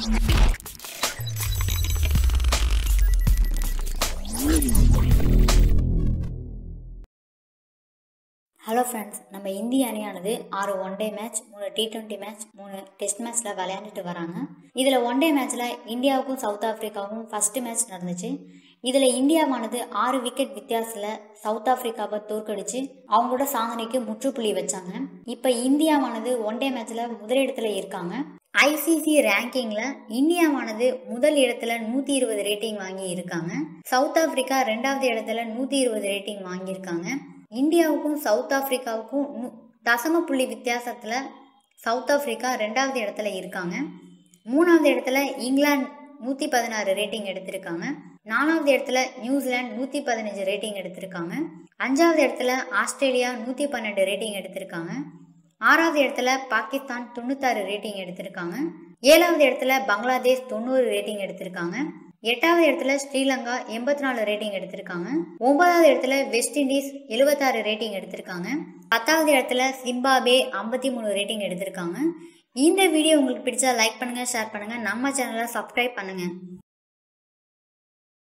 hello friends நம்ம இந்திய அணியானது ஆறு ஒன் டே மேட்ச் மூணு டி டுவெண்ட்டி மேட்ச் மூணு டெஸ்ட் மேட்ச்சில் விளையாண்டுட்டு வராங்க இதில் ஒன் டே மேட்ச்சில் இந்தியாவுக்கும் சவுத் ஆஃப்ரிக்காவுக்கும் ஃபஸ்ட்டு மேட்ச் நடந்துச்சு இதில் இந்தியாவானது ஆறு விக்கெட் வித்தியாசத்தில் சவுத் ஆஃப்ரிக்காவை தோற்கடிச்சு அவங்களோட சாதனைக்கு முற்றுப்புள்ளி வச்சாங்க இப்போ இந்தியாவானது ஒன் டே மேட்ச்சில் முதலிடத்துல இருக்காங்க ஐசிசி ரேங்கிங்கில் இந்தியாவானது முதல் இடத்துல நூற்றி இருபது ரேட்டிங் வாங்கி இருக்காங்க சவுத் ஆஃப்ரிக்கா ரெண்டாவது இடத்துல நூற்றி இருபது ரேட்டிங் வாங்கியிருக்காங்க இந்தியாவுக்கும் சவுத் ஆஃப்ரிக்காவுக்கும் நு- தசம புள்ளி வித்தியாசத்தில் சவுத் ஆஃப்ரிக்கா ரெண்டாவது இடத்துல இருக்காங்க மூணாவது இடத்துல இங்கிலாந்து நூற்றி பதினாறு ரேட்டிங் எடுத்திருக்காங்க நாலாவது இடத்துல நியூசிலாந்து நூற்றி பதினஞ்சு ரேட்டிங் எடுத்திருக்காங்க அஞ்சாவது இடத்துல ஆஸ்திரேலியா நூற்றி பன்னெண்டு ரேட்டிங் எடுத்திருக்காங்க ஆறாவது இடத்துல பாகிஸ்தான் தொண்ணூத்தாறு ரேட்டிங் எடுத்திருக்காங்க ஏழாவது இடத்துல பங்களாதேஷ் தொண்ணூறு ரேட்டிங் எடுத்திருக்காங்க எட்டாவது இடத்துல ஸ்ரீலங்கா எண்பத்தி நாலு ரேட்டிங் எடுத்திருக்காங்க ஒன்பதாவது இடத்துல வெஸ்ட் இண்டீஸ் எழுபத்தாறு ரேட்டிங் எடுத்திருக்காங்க பத்தாவது இடத்துல சிம்பாபே ஐம்பத்தி மூணு ரேட்டிங் எடுத்திருக்காங்க இந்த வீடியோ உங்களுக்கு பிடிச்சா லைக் பண்ணுங்க ஷேர் பண்ணுங்க நம்ம சேனலை சப்ஸ்கிரைப் பண்ணுங்க